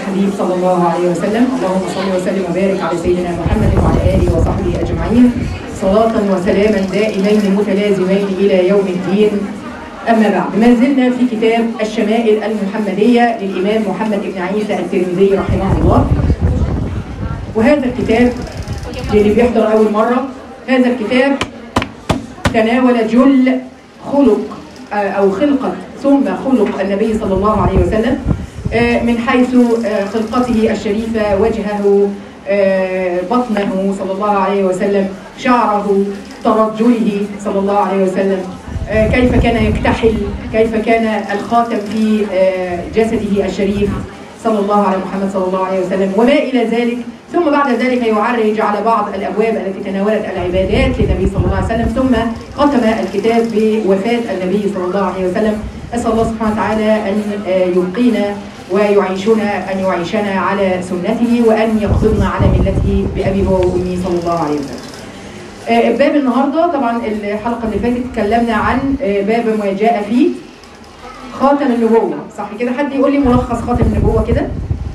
الحبيب صلى الله عليه وسلم اللهم صل وسلم وبارك على سيدنا محمد وعلى اله وصحبه اجمعين صلاة وسلاما دائمين متلازمين الى يوم الدين اما بعد ما زلنا في كتاب الشمائل المحمدية للامام محمد بن عيسى الترمذي رحمه الله وهذا الكتاب للي بيحضر اول مرة هذا الكتاب تناول جل خلق او خلقة ثم خلق النبي صلى الله عليه وسلم من حيث خلقته الشريفة وجهه بطنه صلى الله عليه وسلم شعره ترجله صلى الله عليه وسلم كيف كان يكتحل كيف كان الخاتم في جسده الشريف صلى الله على محمد صلى الله عليه وسلم وما إلى ذلك ثم بعد ذلك يعرج على بعض الأبواب التي تناولت العبادات للنبي صلى الله عليه وسلم ثم ختم الكتاب بوفاة النبي صلى الله عليه وسلم أسأل الله سبحانه وتعالى أن يبقينا ويعيشنا أن يعيشنا على سنته وأن يقبضنا على ملته بأبي هو وأمي صلى الله عليه وسلم باب النهاردة طبعا الحلقة اللي فاتت اتكلمنا عن باب ما جاء فيه خاتم النبوة صح كده حد يقول لي ملخص خاتم النبوة كده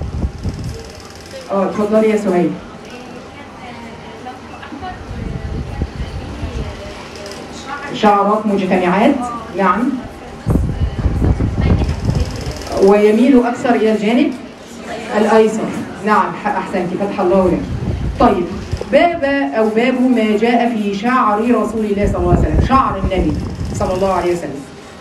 اه اتفضلي يا سهيل شعرات مجتمعات نعم ويميل أكثر إلى الجانب الأيسر نعم أحسنت فتح الله لك طيب باب أو باب ما جاء في شعر رسول الله صلى الله عليه وسلم شعر النبي صلى الله عليه وسلم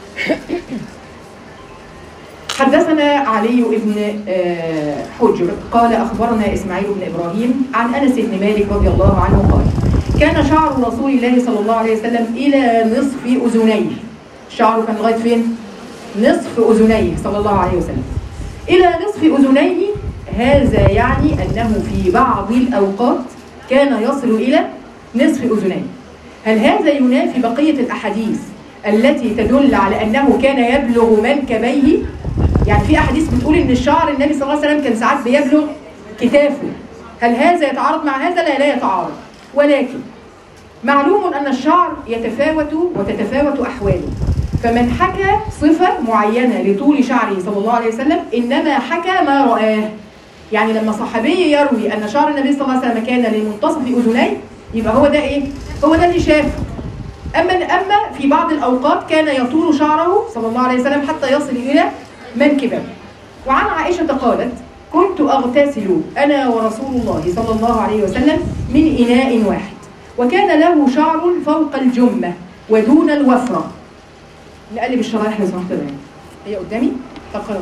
حدثنا علي بن حجر قال أخبرنا إسماعيل بن إبراهيم عن أنس بن مالك رضي الله عنه قال كان شعر رسول الله صلى الله عليه وسلم إلى نصف أذنيه شعره كان لغاية فين؟ نصف أذنيه صلى الله عليه وسلم إلى نصف أذنيه هذا يعني أنه في بعض الأوقات كان يصل إلى نصف أذنيه هل هذا ينافي بقية الأحاديث التي تدل على أنه كان يبلغ منكبيه يعني في أحاديث بتقول إن الشعر النبي صلى الله عليه وسلم كان ساعات بيبلغ كتافه هل هذا يتعارض مع هذا؟ لا لا يتعارض ولكن معلوم أن الشعر يتفاوت وتتفاوت أحواله فمن حكى صفة معينة لطول شعره صلى الله عليه وسلم إنما حكى ما رآه يعني لما صحابي يروي أن شعر النبي صلى الله عليه وسلم كان لمنتصف أذنيه يبقى هو ده إيه؟ هو ده اللي شافه أما أما في بعض الأوقات كان يطول شعره صلى الله عليه وسلم حتى يصل إلى منكبه وعن عائشة قالت كنت أغتسل أنا ورسول الله صلى الله عليه وسلم من إناء واحد وكان له شعر فوق الجمة ودون الوفرة نقلب الشرايح لو سمحت بقى هي قدامي طب خلاص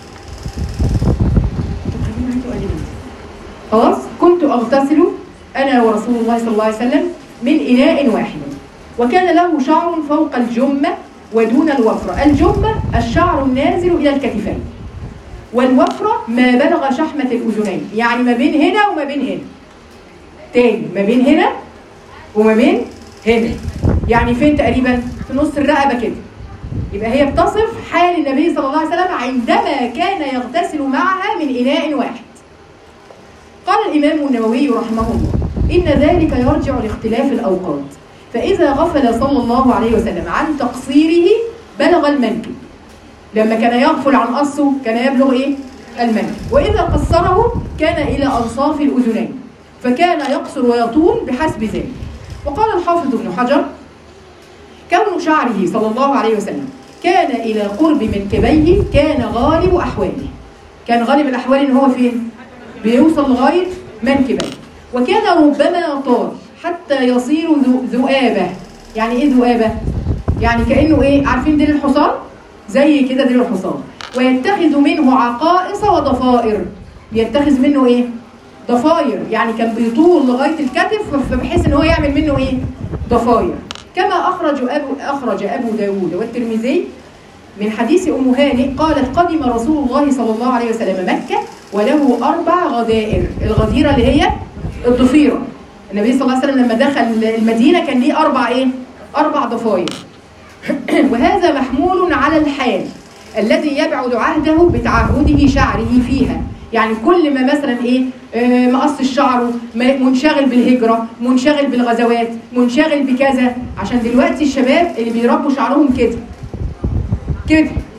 خلينا خلاص كنت اغتسل انا ورسول الله صلى الله عليه وسلم من اناء واحد وكان له شعر فوق الجمه ودون الوفره الجمه الشعر النازل الى الكتفين والوفره ما بلغ شحمه الاذنين يعني ما بين هنا وما بين هنا تاني ما بين هنا وما بين هنا يعني فين تقريبا في نص الرقبه كده يبقى هي بتصف حال النبي صلى الله عليه وسلم عندما كان يغتسل معها من إناء واحد قال الإمام النووي رحمه الله إن ذلك يرجع لاختلاف الأوقات فإذا غفل صلى الله عليه وسلم عن تقصيره بلغ المنكب لما كان يغفل عن قصه كان يبلغ إيه؟ المنكب وإذا قصره كان إلى أنصاف الأذنين فكان يقصر ويطول بحسب ذلك وقال الحافظ ابن حجر كون شعره صلى الله عليه وسلم كان إلى قرب منكبيه كان غالب أحواله كان غالب الأحوال إن هو فين؟ بيوصل لغاية منكبيه وكان ربما طار حتى يصير ذؤابة يعني إيه ذؤابة؟ يعني كأنه إيه؟ عارفين ديل الحصان؟ زي كده ديل الحصان ويتخذ منه عقائص وضفائر بيتخذ منه إيه؟ ضفاير يعني كان بيطول لغاية الكتف فبحيث إن هو يعمل منه إيه؟ ضفاير كما أخرج أبو, أخرج أبو داود والترمذي من حديث أم هانئ قالت قدم رسول الله صلى الله عليه وسلم مكة وله أربع غدائر الغديرة اللي هي الضفيرة النبي صلى الله عليه وسلم لما دخل المدينة كان ليه أربع إيه؟ أربع ضفاير وهذا محمول على الحال الذي يبعد عهده بتعهده شعره فيها يعني كل ما مثلا ايه آه مقص الشعر منشغل بالهجرة منشغل بالغزوات منشغل بكذا عشان دلوقتي الشباب اللي بيربوا شعرهم كده كده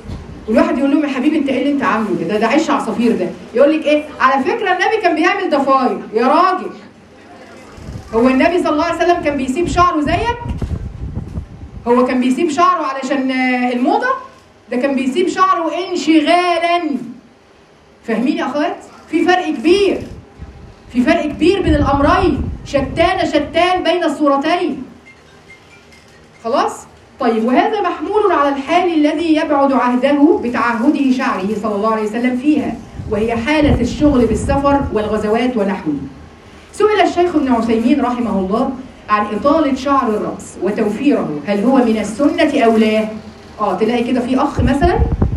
والواحد يقول لهم يا حبيبي انت ايه اللي انت عامله ده ده عيش عصافير ده يقول لك ايه على فكره النبي كان بيعمل ضفاير يا راجل هو النبي صلى الله عليه وسلم كان بيسيب شعره زيك هو كان بيسيب شعره علشان آه، الموضه ده كان بيسيب شعره انشغالا فاهمين يا اخوات في فرق كبير في فرق كبير بين الامرين شتان شتان بين الصورتين خلاص طيب وهذا محمول على الحال الذي يبعد عهده بتعهده شعره صلى الله عليه وسلم فيها وهي حالة الشغل بالسفر والغزوات ونحوه سئل الشيخ ابن عثيمين رحمه الله عن إطالة شعر الرأس وتوفيره هل هو من السنة أو لا؟ اه تلاقي كده في أخ مثلا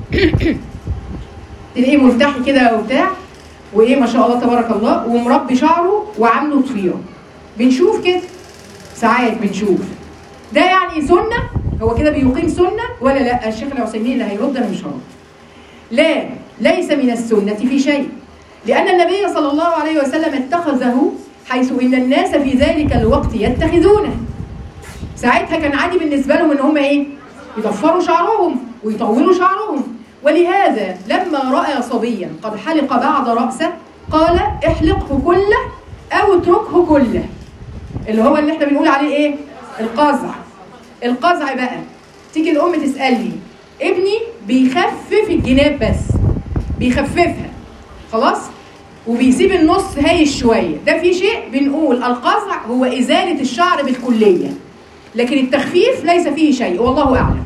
تلاقيه ملتحي كده وبتاع وايه ما شاء الله تبارك الله ومربي شعره وعامله ضفيره بنشوف كده ساعات بنشوف ده يعني سنه هو كده بيقيم سنه ولا لا الشيخ العثيمين اللي هيرد انا مش هرد لا ليس من السنه في شيء لان النبي صلى الله عليه وسلم اتخذه حيث ان الناس في ذلك الوقت يتخذونه ساعتها كان عادي بالنسبه لهم ان هم ايه يضفروا شعرهم ويطولوا شعرهم ولهذا لما راى صبيا قد حلق بعض راسه قال احلقه كله او اتركه كله اللي هو اللي احنا بنقول عليه ايه القزع القزع بقى تيجي الام تسالني ابني بيخفف الجناب بس بيخففها خلاص وبيسيب النص هايش شويه ده في شيء بنقول القزع هو ازاله الشعر بالكليه لكن التخفيف ليس فيه شيء والله اعلم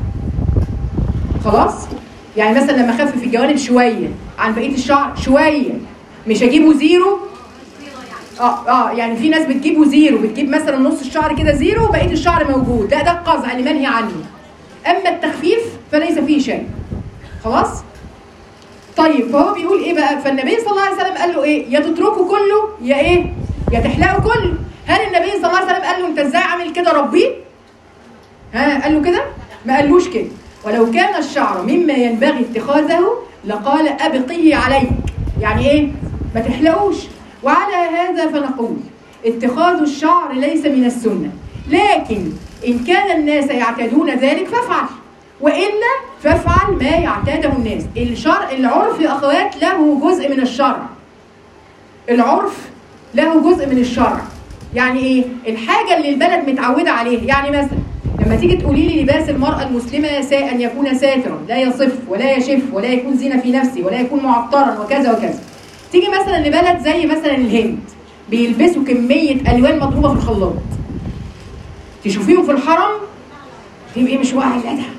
خلاص يعني مثلا لما اخفف الجوانب شويه عن بقيه الشعر شويه مش هجيبه زيرو اه اه يعني في ناس بتجيبه زيرو بتجيب مثلا نص الشعر كده زيرو وبقيه الشعر موجود ده ده القزع اللي منهي عنه اما التخفيف فليس فيه شيء خلاص طيب فهو بيقول ايه بقى فالنبي صلى الله عليه وسلم قال له ايه يا تتركه كله يا ايه يا تحلقه كله هل النبي صلى الله عليه وسلم قال له انت ازاي عامل كده ربيه ها قال له كده ما قالوش كده ولو كان الشعر مما ينبغي اتخاذه لقال ابقيه عليك يعني ايه ما تحلقوش وعلى هذا فنقول اتخاذ الشعر ليس من السنه لكن ان كان الناس يعتادون ذلك فافعل والا فافعل ما يعتاده الناس الشرع العرف يا اخوات له جزء من الشرع العرف له جزء من الشرع يعني ايه الحاجه اللي البلد متعوده عليها يعني مثلا لما تيجي تقولي لي لباس المراه المسلمه سا ان يكون ساترا لا يصف ولا يشف ولا يكون زينه في نفسه ولا يكون معطرا وكذا وكذا تيجي مثلا لبلد زي مثلا الهند بيلبسوا كميه الوان مضروبه في الخلاط تشوفيهم في الحرم تبقي مش واعي لا ده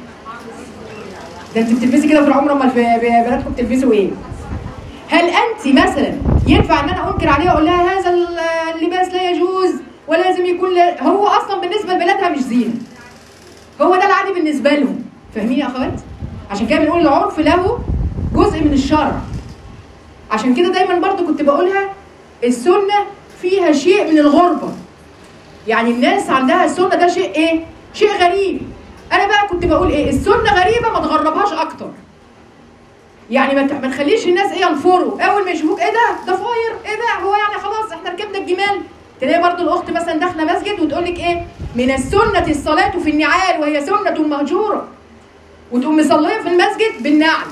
ده انت بتلبسي كده في العمره امال في بلادكم بتلبسوا ايه؟ هل انت مثلا ينفع ان انا انكر عليها واقول لها هذا اللباس لا يجوز ولازم يكون لا هو اصلا بالنسبه لبلادها مش زينه هو ده العادي بالنسبه لهم فاهمين يا اخوات؟ عشان كده بنقول العرف له جزء من الشرع عشان كده دايما برضو كنت بقولها السنه فيها شيء من الغربه يعني الناس عندها السنه ده شيء ايه؟ شيء غريب انا بقى كنت بقول ايه السنه غريبه ما تغربهاش اكتر يعني ما ما تخليش الناس ايه ينفروا اول ما يشوفوك ايه ده ده فاير ايه ده هو يعني خلاص احنا ركبنا الجمال تلاقي برضو الاخت مثلا داخله مسجد وتقول لك ايه من السنه الصلاه في النعال وهي سنه مهجوره وتقوم مصليه في المسجد بالنعل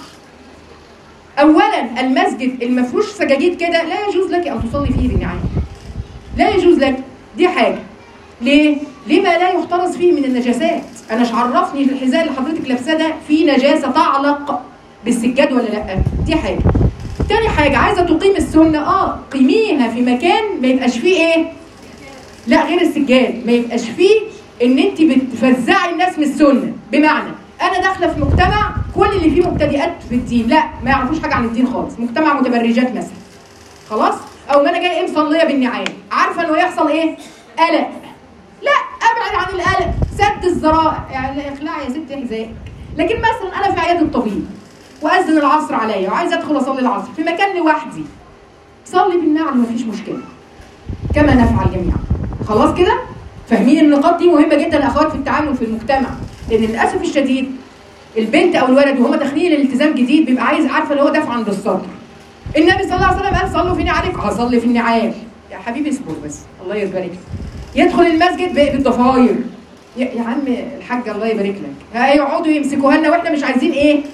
اولا المسجد المفروش سجاجيد كده لا يجوز لك ان تصلي فيه بالنعال لا يجوز لك دي حاجه ليه ليه ما لا يحترز فيه من النجاسات انا مش عرفني الحذاء اللي حضرتك لابساه ده فيه نجاسه تعلق بالسجاد ولا لا دي حاجه تاني حاجه عايزه تقيم السنه اه قيميها في مكان ما يبقاش فيه ايه لا غير السجاد ما يبقاش فيه ان انت بتفزعي الناس من السنه بمعنى انا داخله في مجتمع كل اللي فيه مبتدئات في الدين لا ما يعرفوش حاجه عن الدين خالص مجتمع متبرجات مثلا خلاص او ما انا جايه ايه مصليه بالنعال عارفه انه يحصل ايه قلق لا ابعد عن القلق سد الذرائع يعني اخلعي يا ستي حذائك لكن مثلا انا في عياده الطبيب واذن العصر عليا وعايزه ادخل اصلي العصر في مكان لوحدي صلي بالنعل مفيش مشكله كما نفعل جميعا خلاص كده فاهمين النقاط دي مهمه جدا الاخوات في التعامل في المجتمع لان للاسف الشديد البنت او الولد وهم داخلين الالتزام جديد بيبقى عايز عارفه اللي هو دافع عند الصدر النبي صلى الله عليه وسلم قال صلوا في نعالكم هصلي في النعال يا حبيبي اصبر بس الله يبارك يدخل المسجد بالضفاير يا, يا عم الحاج الله يبارك لك هيقعدوا يمسكوها لنا واحنا مش عايزين ايه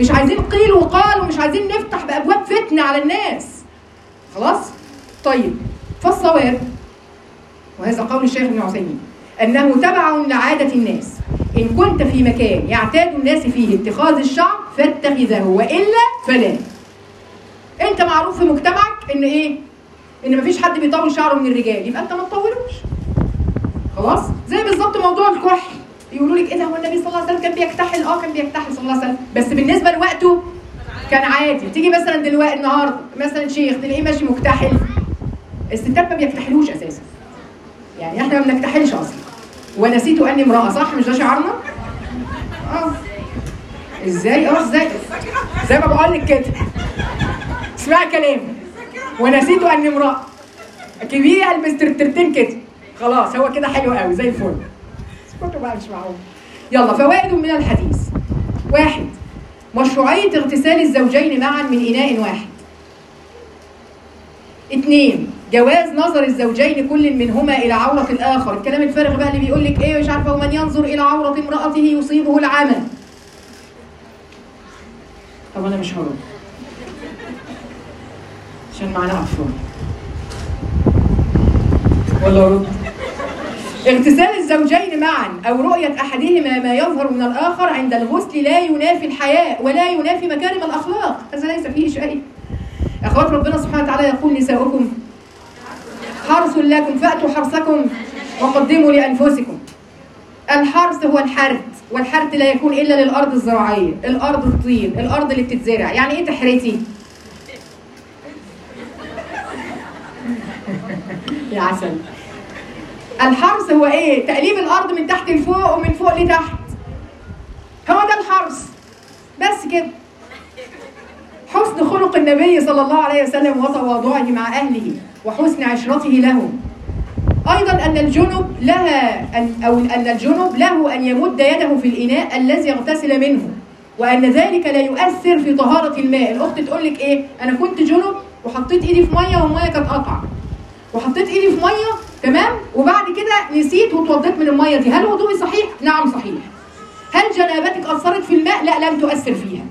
مش عايزين قيل وقال ومش عايزين نفتح بابواب فتنه على الناس خلاص طيب فالصواب وهذا قول الشيخ ابن عثيمين انه تبع لعاده الناس ان كنت في مكان يعتاد الناس فيه اتخاذ الشعر فاتخذه والا فلا انت معروف في مجتمعك ان ايه ان مفيش حد بيطول شعره من الرجال يبقى انت ما تطولوش خلاص زي بالظبط موضوع الكحل يقولوا لك ايه ده هو النبي صلى الله عليه وسلم كان بيكتحل اه كان بيكتحل صلى الله عليه وسلم بس بالنسبه لوقته كان عادي تيجي مثلا دلوقتي النهارده مثلا شيخ تلاقيه ماشي مكتحل الستات ما بيكتحلوش اساسا يعني احنا ما بنكتحلش اصلا ونسيت اني امراه صح مش ده شعارنا اه ازاي اه ازاي زي ما بقول لك كده اسمعي كلامي ونسيت اني امراه كبيره البس ترترتين كده خلاص هو كده حلو قوي زي الفل اسكتوا بقى مش معقول يلا فوائد من الحديث واحد مشروعية اغتسال الزوجين معا من إناء واحد اثنين جواز نظر الزوجين كل منهما إلى عورة الآخر الكلام الفارغ بقى اللي بيقول لك إيه مش عارفة ومن ينظر إلى عورة امرأته يصيبه العمى طب أنا مش هرد عشان معانا أطفال ولا أرد اغتسال الزوجين معا أو رؤية أحدهما ما يظهر من الآخر عند الغسل لا ينافي الحياء ولا ينافي مكارم الأخلاق هذا ليس فيه شيء أخوات ربنا سبحانه وتعالى يقول نساؤكم حرث لكم فأتوا حرثكم وقدموا لأنفسكم الحرث هو الحرث والحرث لا يكون إلا للأرض الزراعية الأرض الطين الأرض اللي بتتزرع يعني إيه تحريتي؟ يا عسل الحرث هو ايه تقليب الارض من تحت لفوق ومن فوق لتحت هو ده الحرث بس كده حسن خلق النبي صلى الله عليه وسلم وتواضعه مع اهله وحسن عشرته لهم ايضا ان الجنب لها أن او ان الجنب له ان يمد يده في الاناء الذي اغتسل منه وان ذلك لا يؤثر في طهاره الماء الاخت تقول لك ايه انا كنت جنب وحطيت ايدي في ميه والميه كانت قطعه وحطيت ايدي في ميه تمام وبعد كده نسيت واتوضيت من الميه دي هل وضوئي صحيح نعم صحيح هل جنابتك اثرت في الماء لا لم تؤثر فيها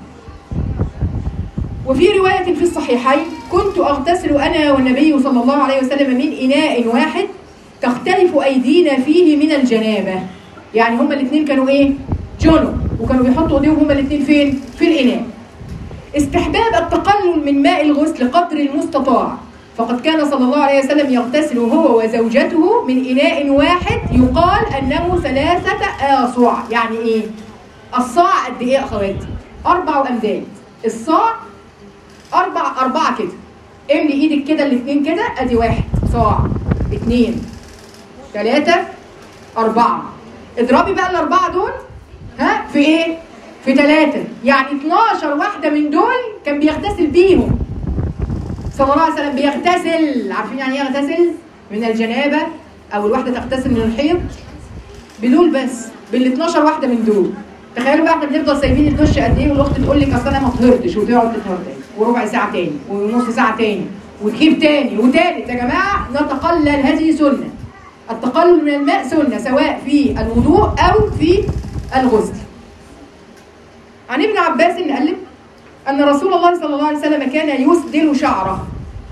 وفي رواية في الصحيحين كنت أغتسل أنا والنبي صلى الله عليه وسلم من إناء واحد تختلف أيدينا فيه من الجنابة يعني هما الاثنين كانوا إيه؟ جنب وكانوا بيحطوا إيديهم هما الاثنين فين؟ في الإناء استحباب التقلل من ماء الغسل قدر المستطاع فقد كان صلى الله عليه وسلم يغتسل هو وزوجته من إناء واحد يقال أنه ثلاثة آصع يعني إيه؟ الصاع قد إيه يا أخواتي؟ أربع أمداد الصاع أربع أربعة كده املي إيدك كده الاتنين كده أدي واحد صاع اتنين ثلاثة أربعة اضربي بقى الأربعة دول ها في إيه؟ في ثلاثة يعني 12 واحدة من دول كان بيغتسل بيهم صلى الله عليه وسلم بيغتسل عارفين يعني ايه يغتسل من الجنابه او الواحده تغتسل من الحيض بدول بس بال 12 واحده من دول تخيلوا بقى احنا بنفضل سايبين الدش قد ايه والاخت تقول لك اصل انا ما طهرتش وتقعد تطهر تاني وربع ساعه تاني ونص ساعه تاني وتجيب تاني وتالت يا جماعه نتقلل هذه سنه التقلل من الماء سنه سواء في الوضوء او في الغسل عن ابن عباس نقلب أن رسول الله صلى الله عليه وسلم كان يسدل شعره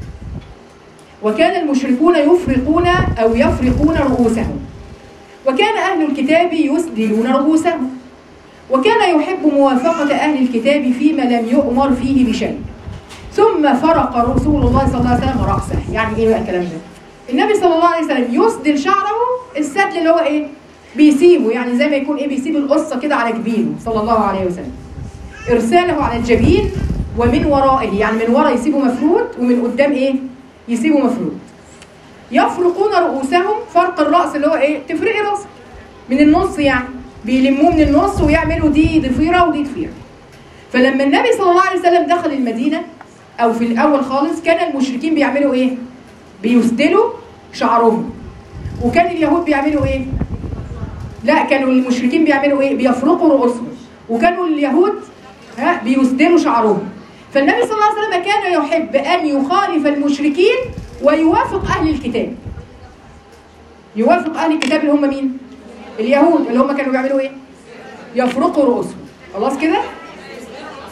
وكان المشركون يفرقون أو يفرقون رؤوسهم وكان أهل الكتاب يسدلون رؤوسهم وكان يحب موافقة أهل الكتاب فيما لم يؤمر فيه بشيء ثم فرق رسول الله صلى الله عليه وسلم رأسه يعني إيه بقى الكلام ده النبي صلى الله عليه وسلم يسدل شعره السدل اللي هو إيه بيسيبه يعني زي ما يكون إيه بيسيب القصة كده على جبينه صلى الله عليه وسلم ارساله على الجبين ومن ورائه يعني من ورا يسيبه مفرود ومن قدام ايه يسيبه مفرود يفرقون رؤوسهم فرق الراس اللي هو ايه تفرقي راسك من النص يعني بيلموه من النص ويعملوا دي ضفيره ودي ضفيره فلما النبي صلى الله عليه وسلم دخل المدينه او في الاول خالص كان المشركين بيعملوا ايه بيسدلوا شعرهم وكان اليهود بيعملوا ايه لا كانوا المشركين بيعملوا ايه بيفرقوا رؤوسهم وكانوا اليهود ها بيسدلوا شعرهم فالنبي صلى الله عليه وسلم كان يحب ان يخالف المشركين ويوافق اهل الكتاب يوافق اهل الكتاب اللي هم مين اليهود اللي هم كانوا بيعملوا ايه يفرقوا رؤوسهم خلاص كده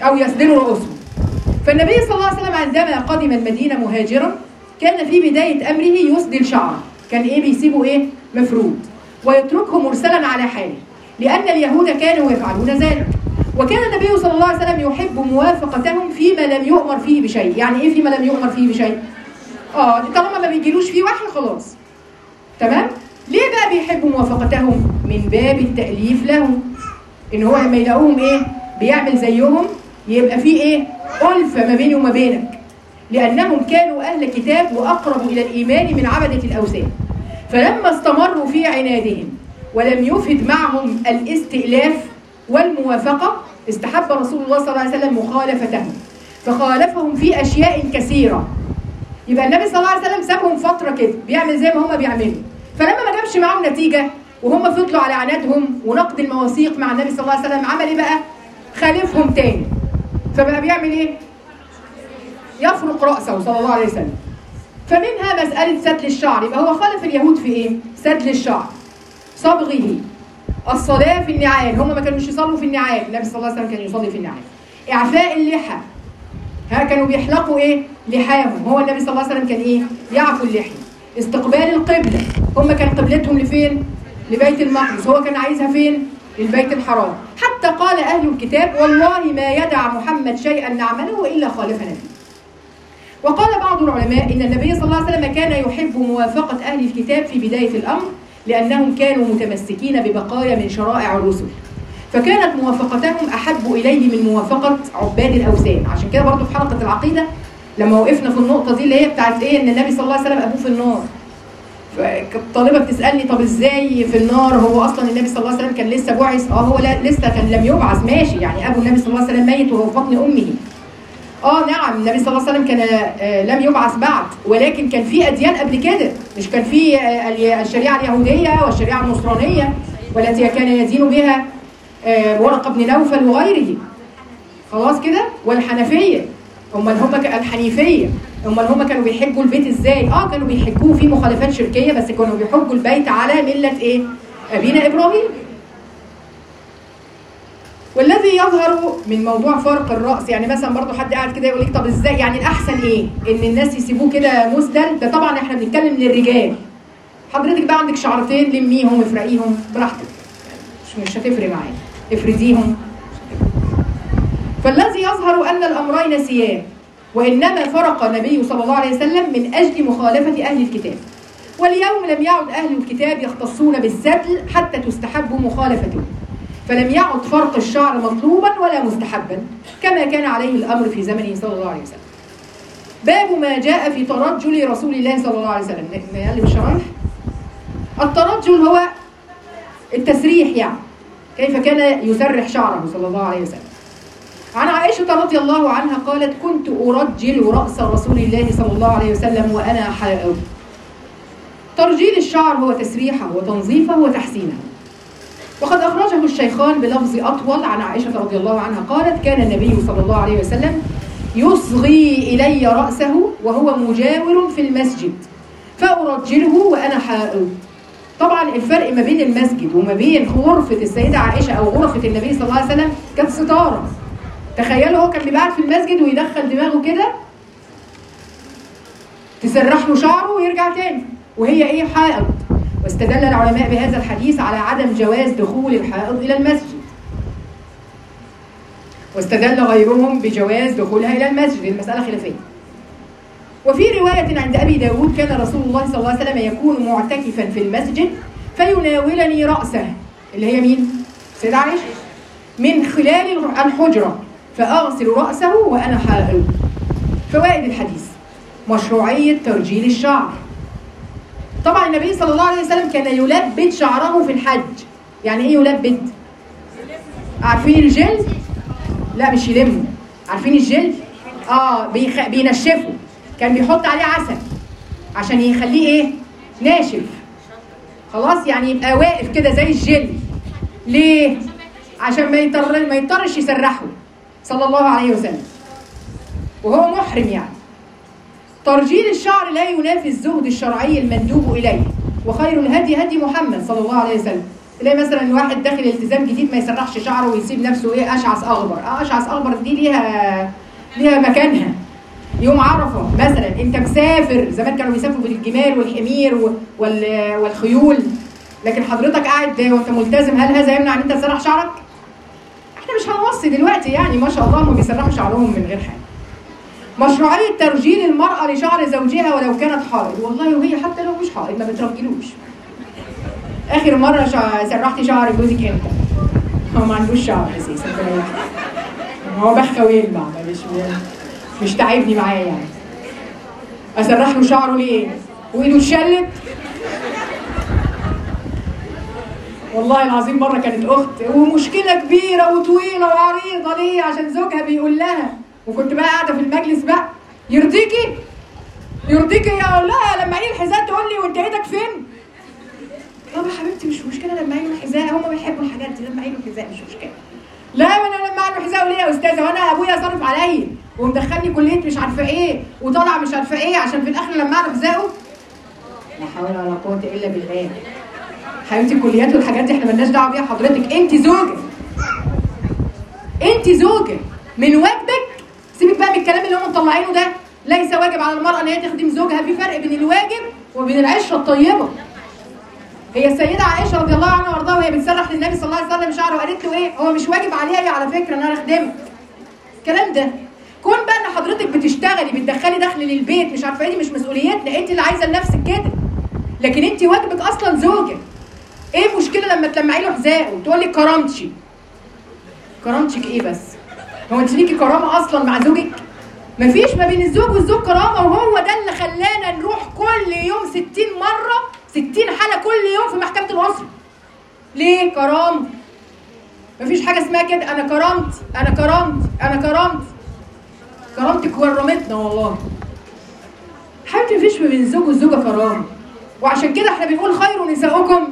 أو يسدلوا رؤوسهم فالنبي صلى الله عليه وسلم عندما قدم المدينة مهاجرا كان في بداية أمره يسدل شعره كان إيه بيسيبه إيه مفرود ويتركه مرسلا على حاله لأن اليهود كانوا يفعلون ذلك وكان النبي صلى الله عليه وسلم يحب موافقتهم فيما لم يؤمر فيه بشيء يعني إيه فيما لم يؤمر فيه بشيء اه طالما ما بيجيلوش فيه وحي خلاص تمام ليه بقى بيحبوا موافقتهم من باب التأليف لهم ان هو لما يلاقوهم ايه بيعمل زيهم يبقى في ايه ألفة ما بيني وما بينك لأنهم كانوا أهل كتاب وأقرب إلى الإيمان من عبدة الأوثان فلما استمروا في عنادهم ولم يفد معهم الاستئلاف والموافقة استحب رسول الله صلى الله عليه وسلم مخالفتهم فخالفهم في أشياء كثيرة يبقى النبي صلى الله عليه وسلم سابهم فترة كده بيعمل زي ما هم بيعملوا فلما ما جابش معاهم نتيجة وهم فضلوا على عنادهم ونقد المواثيق مع النبي صلى الله عليه وسلم عمل ايه بقى؟ خالفهم تاني فبقى بيعمل ايه؟ يفرق رأسه صلى الله عليه وسلم فمنها مسألة سدل الشعر يبقى هو خالف اليهود في ايه؟ سدل الشعر صبغه الصلاة في النعال هم ما كانوش يصلوا في النعال النبي صلى الله عليه وسلم كان يصلي في النعال إعفاء اللحى ها كانوا بيحلقوا ايه؟ لحاهم هو النبي صلى الله عليه وسلم كان ايه؟ يعفو اللحية استقبال القبلة هم كان قبلتهم لفين؟ لبيت المقدس هو كان عايزها فين؟ للبيت الحرام حتى قال أهل الكتاب والله ما يدع محمد شيئا نعمله إلا خالفنا فيه وقال بعض العلماء إن النبي صلى الله عليه وسلم كان يحب موافقة أهل الكتاب في بداية الأمر لأنهم كانوا متمسكين ببقايا من شرائع الرسل فكانت موافقتهم أحب إليه من موافقة عباد الأوثان عشان كده برضو في حلقة العقيدة لما وقفنا في النقطة دي اللي هي بتاعت إيه إن النبي صلى الله عليه وسلم أبوه في النار فالطالبة بتسألني طب إزاي في النار هو أصلا النبي صلى الله عليه وسلم كان لسه بعث أه هو لا لسه كان لم يبعث ماشي يعني أبو النبي صلى الله عليه وسلم ميت وهو في بطن أمه اه نعم النبي صلى الله عليه وسلم كان آه لم يبعث بعد ولكن كان في اديان قبل كده مش كان في آه الشريعه اليهوديه والشريعه النصرانيه والتي كان يدين بها آه ورقه بن نوفل وغيره خلاص كده والحنفيه امال هم الحنيفيه امال هم كانوا بيحجوا البيت ازاي اه كانوا بيحجوه في مخالفات شركيه بس كانوا بيحجوا البيت على مله ايه ابينا ابراهيم والذي يظهر من موضوع فرق الراس يعني مثلا برضو حد قاعد كده يقول لك طب ازاي يعني الاحسن ايه ان الناس يسيبوه كده مسدل ده طبعا احنا بنتكلم للرجال حضرتك بقى عندك شعرتين لميهم افرقيهم براحتك مش مش هتفرق معايا افرديهم فالذي يظهر ان الامرين سيان وانما فرق النبي صلى الله عليه وسلم من اجل مخالفه اهل الكتاب واليوم لم يعد اهل الكتاب يختصون بالسدل حتى تستحب مخالفته فلم يعد فرق الشعر مطلوبا ولا مستحبا كما كان عليه الامر في زمنه صلى الله عليه وسلم. باب ما جاء في ترجل رسول الله صلى الله عليه وسلم نقلب الشرايح الترجل هو التسريح يعني كيف كان يسرح شعره صلى الله عليه وسلم عن عائشة رضي الله عنها قالت كنت أرجل رأس رسول الله صلى الله عليه وسلم وأنا حائض ترجيل الشعر هو تسريحه وتنظيفه وتحسينه وقد أخرجه الشيخان بلفظ أطول عن عائشة رضي الله عنها قالت كان النبي صلى الله عليه وسلم يصغي إلي رأسه وهو مجاور في المسجد فأرجله وأنا حائض طبعا الفرق ما بين المسجد وما بين غرفة السيدة عائشة أو غرفة النبي صلى الله عليه وسلم كانت ستارة تخيلوا هو كان بيبقى قاعد في المسجد ويدخل دماغه كده تسرح له شعره ويرجع تاني وهي ايه حائض واستدل العلماء بهذا الحديث على عدم جواز دخول الحائض إلى المسجد واستدل غيرهم بجواز دخولها إلى المسجد المسألة خلافية وفي رواية عند أبي داود كان رسول الله صلى الله عليه وسلم يكون معتكفا في المسجد فيناولني رأسه اللي هي مين؟ سيدة عائشة من خلال الحجرة فأغسل رأسه وأنا حائض فوائد الحديث مشروعية ترجيل الشعر طبعا النبي صلى الله عليه وسلم كان يلبد شعره في الحج يعني ايه يلبد عارفين الجلد لا مش يلمه عارفين الجلد اه بيخ... بينشفه كان بيحط عليه عسل عشان يخليه ايه ناشف خلاص يعني يبقى واقف كده زي الجلد ليه عشان ما يضطر ما يضطرش يسرحه صلى الله عليه وسلم وهو محرم يعني ترجيل الشعر لا ينافي الزهد الشرعي المندوب إليه وخير الهدي هدي محمد صلى الله عليه وسلم تلاقي مثلا واحد داخل التزام جديد ما يسرحش شعره ويسيب نفسه ايه اشعث اخضر اه اشعث اخضر دي ليها ليها مكانها يوم عرفه مثلا انت مسافر زمان كانوا بيسافروا بالجمال والحمير و- وال- والخيول لكن حضرتك قاعد وانت ملتزم هل هذا يمنع ان انت تسرح شعرك؟ احنا مش هنوصي دلوقتي يعني ما شاء الله هم بيسرحوا شعرهم من غير حاجه. مشروعية ترجيل المرأة لشعر زوجها ولو كانت حائض، والله وهي حتى لو مش حائض ما بترجلوش. آخر مرة شع... سرحتي شعر جوزك امتى؟ هو ما عندوش شعر أساسا فريح. هو بخة ويلمع ما مش مش تعبني معاه يعني. أسرح له شعره ليه؟ وإيده اتشلت؟ والله العظيم مرة كانت أخت ومشكلة كبيرة وطويلة وعريضة ليه عشان زوجها بيقول لها وكنت بقى قاعدة في المجلس بقى يرضيكي؟ يرضيكي يا أقول لها لما عين الحذاء تقول لي وأنت إيدك فين؟ طب يا حبيبتي مش مشكلة لما عين الحذاء هم بيحبوا الحاجات دي لما عين الحذاء مش مشكلة لا ما انا لما اعمل حذاء ليه يا استاذه وانا ابويا صارف عليا ومدخلني كليه مش عارفه ايه وطالع مش عارفه ايه عشان في الاخر لما اعرف حذاءه لا حول ولا قوه الا بالله حبيبتي الكليات والحاجات دي احنا مالناش دعوه بيها حضرتك انت زوجه انت زوجه من واجبك سيبك بقى من الكلام اللي هم مطلعينه ده ليس واجب على المراه ان هي تخدم زوجها في فرق بين الواجب وبين العشره الطيبه هي السيدة عائشة رضي الله عنها وارضاها وهي بتسرح للنبي صلى الله عليه وسلم شعره وقالت له ايه؟ هو مش واجب عليا على فكرة ان انا اخدمك. الكلام ده كون بقى ان حضرتك بتشتغلي بتدخلي دخل للبيت مش عارفه ايه دي مش مسؤوليتنا انت اللي عايزه لنفسك كده. لكن انت واجبك اصلا زوجة. ايه المشكلة لما تلمعي له حذاء وتقول لك كرامتي؟ كرامتك ايه بس؟ هو انت ليكي كرامة اصلا مع زوجك؟ مفيش ما بين الزوج والزوج كرامة وهو ده اللي خلانا نروح كل يوم 60 مرة 60 حالة كل يوم في محكمة الأسرة. ليه؟ كرامة. مفيش حاجة اسمها كده أنا كرمت أنا كرمت أنا كرمت. كرامتك كرمتنا والله. حبيبتي مفيش ما بين الزوج والزوجة كرامة. وعشان كده احنا بنقول خير نساؤكم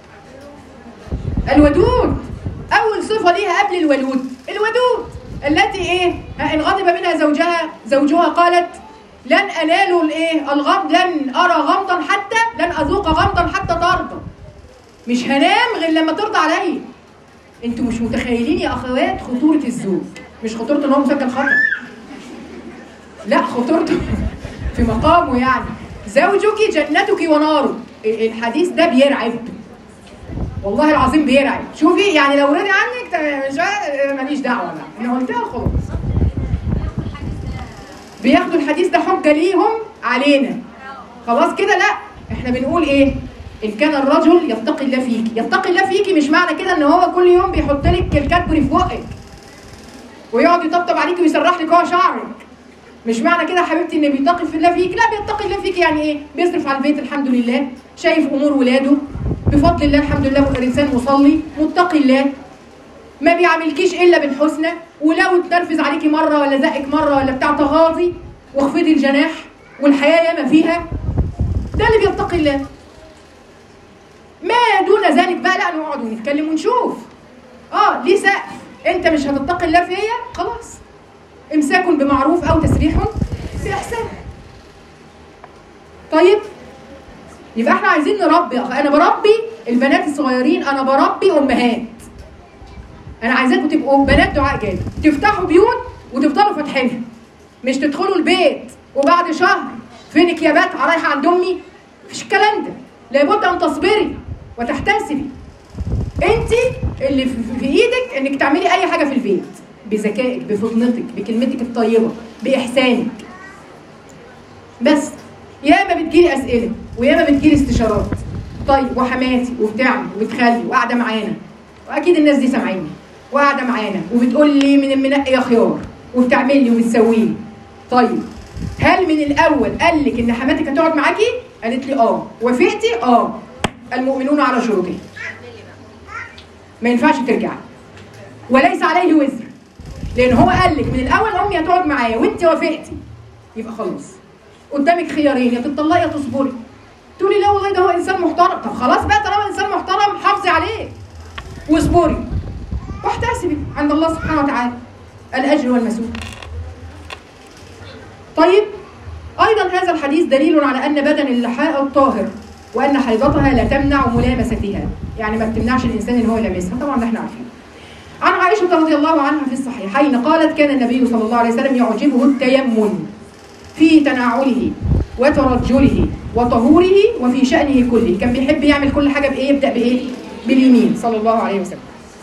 الودود. أول صفة ليها قبل الولود الودود التي إيه؟ إن غضب منها زوجها زوجها قالت لن انال الايه الغمض لن ارى غمضا حتى لن اذوق غمضا حتى ترضى مش هنام غير لما ترضى عليا انتوا مش متخيلين يا اخوات خطوره الزوج مش خطوره ان هو مسجل خطر لا خطورته في مقامه يعني زوجك جنتك ونارك الحديث ده بيرعب والله العظيم بيرعب شوفي يعني لو رضي عنك ت- مش ماليش دعوه بقى انا قلتها خلاص بياخدوا الحديث ده حجه ليهم علينا خلاص كده لا احنا بنقول ايه ان كان الرجل يتقي الله فيك يتقي الله فيكي مش معنى كده ان هو كل يوم بيحط لك الكادبري في بقك ويقعد يطبطب عليكي ويسرح لك هو شعرك مش معنى كده يا حبيبتي ان بيتقي في الله فيك لا بيتقي الله فيك يعني ايه بيصرف على البيت الحمد لله شايف امور ولاده بفضل الله الحمد لله انسان مصلي متقي الله ما بيعاملكيش الا بالحسنى ولو اتنرفز عليكي مره ولا زقك مره ولا بتاع تغاضي واخفضي الجناح والحياه ياما فيها ده اللي بيتقي الله ما دون ذلك بقى لا نقعد ونتكلم ونشوف اه ليه سقف انت مش هتتقي الله فيا خلاص امساك بمعروف او تسريح باحسان طيب يبقى احنا عايزين نربي انا بربي البنات الصغيرين انا بربي امهات انا عايزاكم تبقوا بنات دعاء جاد تفتحوا بيوت وتفضلوا فاتحينها مش تدخلوا البيت وبعد شهر فينك يا بات رايحه عند امي مفيش الكلام ده لابد ان تصبري وتحتسبي انت اللي في في ايدك انك تعملي اي حاجه في البيت بذكائك بفطنتك بكلمتك الطيبه باحسانك بس ياما بتجيلي اسئله وياما بتجيلي استشارات طيب وحماتي وبتعمل وبتخلي وقاعده معانا واكيد الناس دي سامعيني وقاعده معانا وبتقول لي من المنقي يا خيار وبتعمل لي وبتسوي لي طيب هل من الاول قال لك ان حماتك هتقعد معاكي قالت لي اه وافقتي اه المؤمنون على شروطهم ما ينفعش ترجعي وليس عليه وزر لان هو قال لك من الاول امي هتقعد معايا وانت وافقتي يبقى خلاص قدامك خيارين يا تطلقي يا تصبري تقولي لا والله ده هو انسان محترم طب خلاص بقى طالما انسان محترم حافظي عليه واصبري واحتسبي عند الله سبحانه وتعالى الاجر والمسؤول طيب ايضا هذا الحديث دليل على ان بدن اللحاء الطاهر وان حيضتها لا تمنع ملامستها يعني ما بتمنعش الانسان ان هو يلمسها طبعا ده احنا عارفين عن عائشه رضي الله عنها في الصحيحين قالت كان النبي صلى الله عليه وسلم يعجبه التيمم في تناوله وترجله وطهوره وفي شأنه كله كان بيحب يعمل كل حاجة بإيه يبدأ بإيه باليمين صلى الله عليه وسلم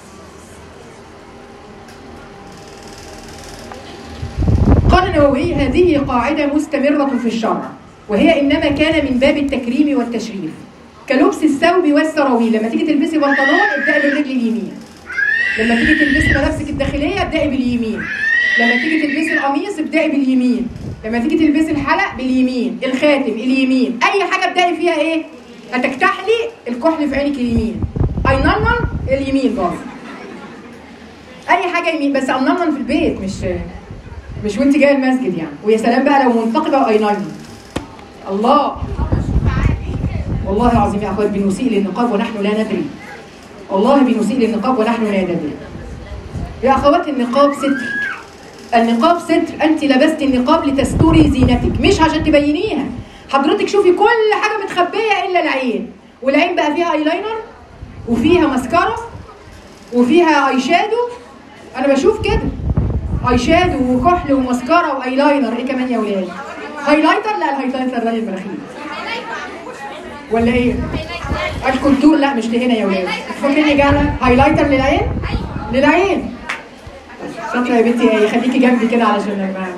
قال النووي هذه قاعدة مستمرة في الشرع وهي إنما كان من باب التكريم والتشريف كلبس الثوب والسراويل لما تيجي تلبسي بنطلون ابدأي بالرجل اليمين لما تيجي تلبسي ملابسك الداخلية ابدأي باليمين لما تيجي تلبسي القميص ابدأي باليمين لما تيجي تلبسي الحلق باليمين الخاتم اليمين اي حاجه ابدأي فيها ايه هتكتحلي الكحل في عينك اليمين اينمن اليمين برضه اي حاجه يمين بس انمن في البيت مش مش وانت جايه المسجد يعني ويا سلام بقى لو منتقبه واينمن الله والله العظيم يا اخوات بنسيء للنقاب ونحن لا ندري والله بنسيء للنقاب ونحن لا ندري يا اخوات النقاب ستر النقاب ستر انت لبست النقاب لتستري زينتك مش عشان تبينيها حضرتك شوفي كل حاجه متخبيه الا العين والعين بقى فيها ايلاينر وفيها ماسكارا وفيها اي شادو انا بشوف كده اي شادو وكحل وماسكارا وايلاينر ايه كمان يا ولاد هايلايتر لا الهايلايتر ده للمناخير ولا ايه الكونتور لا مش لهنا يا ولاد فاكريني جاله هايلايتر للعين للعين شاطره يا بنتي ايه خليكي جنبي كده علشان ما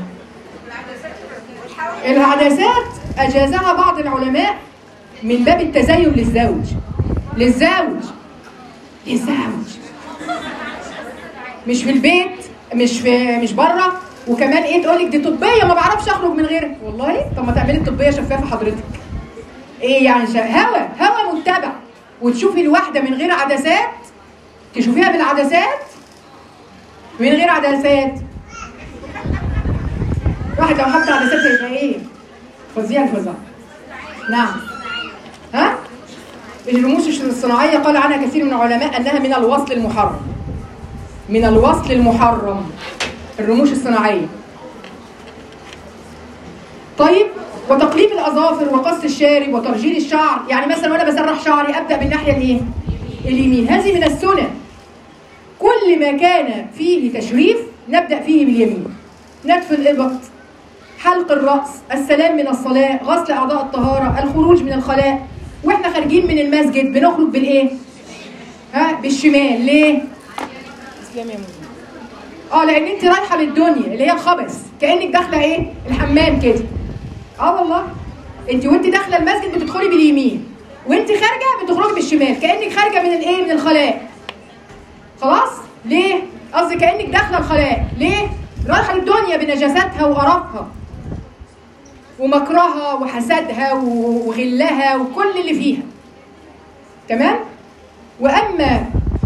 العدسات اجازها بعض العلماء من باب التزين للزوج للزوج للزوج مش في البيت مش في مش بره وكمان ايه تقول لك دي طبيه ما بعرفش اخرج من غيرها والله طب ما تعملي الطبيه شفافه حضرتك ايه يعني شا... هوا هوا متبع وتشوفي الواحده من غير عدسات تشوفيها بالعدسات من غير عدسات واحد لو حط عدسات هيبقى ايه فظيع الفظاع نعم ها الرموش الصناعيه قال عنها كثير من العلماء انها من الوصل المحرم من الوصل المحرم الرموش الصناعيه طيب وتقليم الاظافر وقص الشارب وترجيل الشعر يعني مثلا وانا بسرح شعري ابدا بالناحيه الايه اليمين هذه من السنن كل ما كان فيه تشريف نبدا فيه باليمين نتف الابط حلق الراس السلام من الصلاه غسل اعضاء الطهاره الخروج من الخلاء واحنا خارجين من المسجد بنخرج بالايه ها بالشمال ليه اسلام يا مؤمن اه لان انت رايحه للدنيا اللي هي الخبث كانك داخله ايه الحمام كده اه والله انت وانت داخله المسجد بتدخلي باليمين وانت خارجه بتخرجي بالشمال كانك خارجه من الايه من الخلاء خلاص ليه قصدي كانك داخله الخلاء ليه رايحه للدنيا بنجاساتها وقرفها ومكرها وحسدها وغلها وكل اللي فيها تمام واما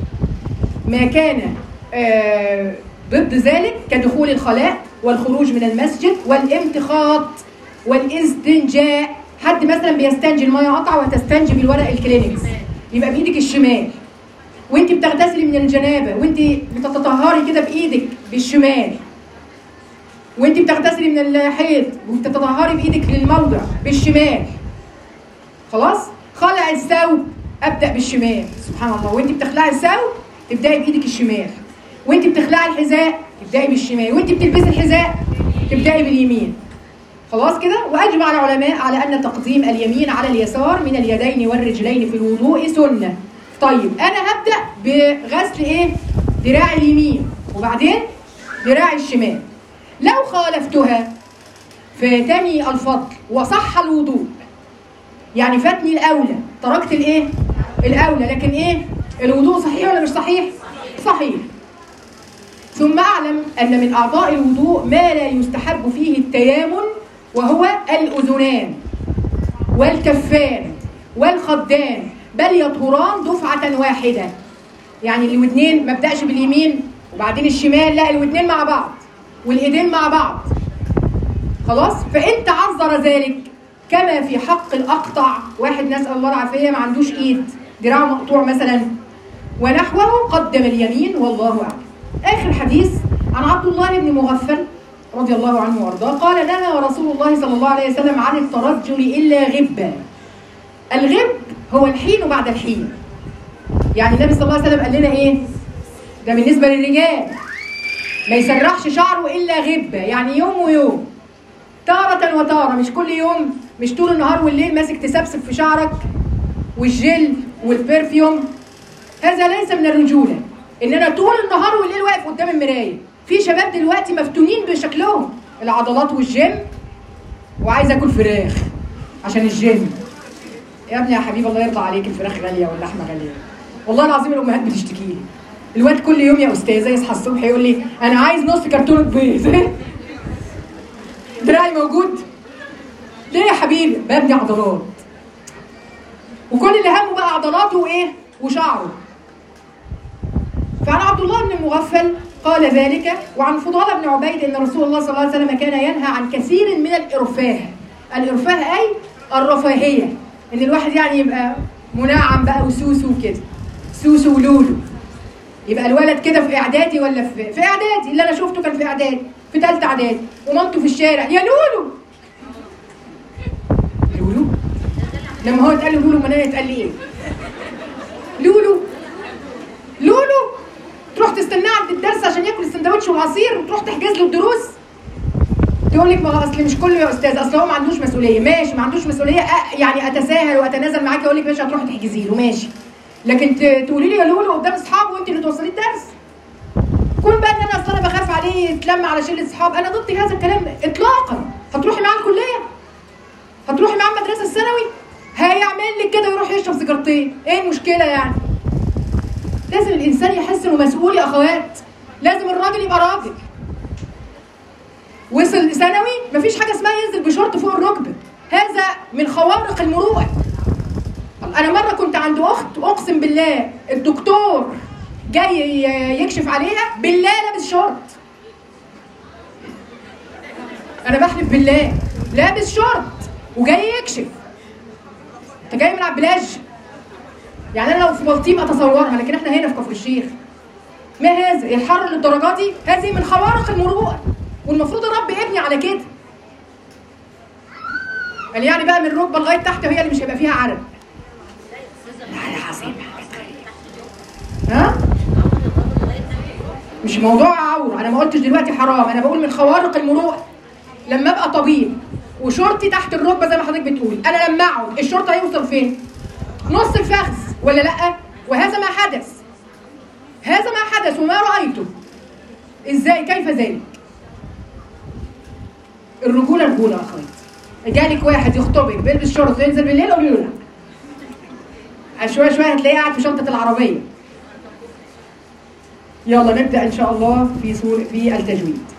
ما كان آه ضد ذلك كدخول الخلاء والخروج من المسجد والامتخاط والاستنجاء حد مثلا بيستنجي الميه قطع وهتستنجي بالورق الكلينكس يبقى بايدك الشمال وانت بتغتسلي من الجنابه وانت بتتطهري كده بايدك بالشمال وانت بتغتسلي من الحيض وبتتطهري بايدك للموضع بالشمال خلاص خلع الثوب ابدا بالشمال سبحان الله وانت بتخلعي الثوب تبداي بايدك الشمال وانت بتخلعي الحذاء تبداي بالشمال وانت بتلبسي الحذاء تبداي باليمين خلاص كده واجمع العلماء على ان تقديم اليمين على اليسار من اليدين والرجلين في الوضوء سنه طيب انا هبدا بغسل ايه ذراع اليمين وبعدين ذراع الشمال لو خالفتها فاتني الفضل وصح الوضوء يعني فاتني الاولى تركت الايه الاولى لكن ايه الوضوء صحيح ولا مش صحيح صحيح ثم اعلم ان من اعضاء الوضوء ما لا يستحب فيه التيامن وهو الاذنان والكفان والخدان بل يطهران دفعة واحدة يعني الودنين ما ابداش باليمين وبعدين الشمال لا الودنين مع بعض والايدين مع بعض خلاص فان تعذر ذلك كما في حق الاقطع واحد نسال الله العافيه ما عندوش ايد ذراعه مقطوع مثلا ونحوه قدم اليمين والله اعلم اخر حديث عن عبد الله بن مغفل رضي الله عنه وارضاه قال نهى رسول الله صلى الله عليه وسلم عن الترجل الا غبا الغب هو الحين بعد الحين يعني النبي صلى الله عليه وسلم قال لنا ايه ده بالنسبه للرجال ما يسرحش شعره الا غبه يعني يوم ويوم تارة وتارة مش كل يوم مش طول النهار والليل ماسك تسبسب في شعرك والجل والبرفيوم هذا ليس من الرجولة ان انا طول النهار والليل واقف قدام المراية في شباب دلوقتي مفتونين بشكلهم العضلات والجيم وعايز اكل فراخ عشان الجيم يا ابني يا حبيبي الله يرضى عليك الفراخ غالية واللحمة غالية والله العظيم الامهات بتشتكي لي الواد كل يوم يا استاذه يصحى الصبح يقول لي انا عايز نص كرتونه بيض دراعي موجود ليه يا حبيبي ببني عضلات وكل اللي همه بقى عضلاته وايه وشعره فعن عبد الله بن المغفل قال ذلك وعن فضالة بن عبيد ان رسول الله صلى الله عليه وسلم كان ينهى عن كثير من الارفاه الارفاه اي الرفاهيه ان الواحد يعني يبقى منعم بقى وسوسو وكده سوسو ولولو يبقى الولد كده في اعدادي ولا في في اعدادي اللي انا شفته كان في اعدادي في ثالثه اعدادي ومامته في الشارع يا لولو لولو لما هو اتقال له لولو ما انا اتقال لي ايه لولو لولو تروح تستناه عند الدرس عشان ياكل السندوتش والعصير وتروح تحجز له الدروس تقول لك ما هو اصل مش كله يا استاذ اصل هو ما عندوش مسؤوليه ماشي ما عندوش مسؤوليه أ- يعني اتساهل واتنازل معاكي اقول لك ماشي هتروحي تحجزي له ماشي لكن ت- تقولي لي يا لولو قدام اصحابه وانت اللي توصلي الدرس كون بقى ان انا اصل انا بخاف عليه يتلم على شله اصحاب انا ضد هذا الكلام اطلاقا هتروحي معاه الكليه هتروحي معاه المدرسه الثانوي هيعمل لك كده ويروح يشرب سيجارتين ايه المشكله يعني لازم الانسان يحس انه مسؤول يا اخوات لازم الراجل يبقى راجل وصل ثانوي مفيش حاجه اسمها ينزل بشورت فوق الركبه هذا من خوارق المروءه انا مره كنت عند اخت اقسم بالله الدكتور جاي يكشف عليها بالله لابس شورت انا بحلف بالله لابس شورت وجاي يكشف انت جاي من على البلاج يعني انا لو في بلطيم اتصورها لكن احنا هنا في كفر الشيخ ما هذا الحر للدرجه دي هذه من خوارق المروءه والمفروض اربي ابني على كده قال يعني بقى من الركبه لغايه تحت هي اللي مش هيبقى فيها عرق لا لا عظيم ها مش موضوع عور انا ما قلتش دلوقتي حرام انا بقول من خوارق المروءه لما ابقى طبيب وشورتي تحت الركبه زي ما حضرتك بتقول انا لما اقعد الشورت هيوصل فين نص الفخذ ولا لا وهذا ما حدث هذا ما حدث وما رايته ازاي كيف ذلك الرجوله رجوله يا اخواتي جالك واحد يخطبك بيلبس شورت وينزل بالليل قولي له لا شويه شويه هتلاقيه قاعد في شنطه العربيه يلا نبدا ان شاء الله في سور في التجويد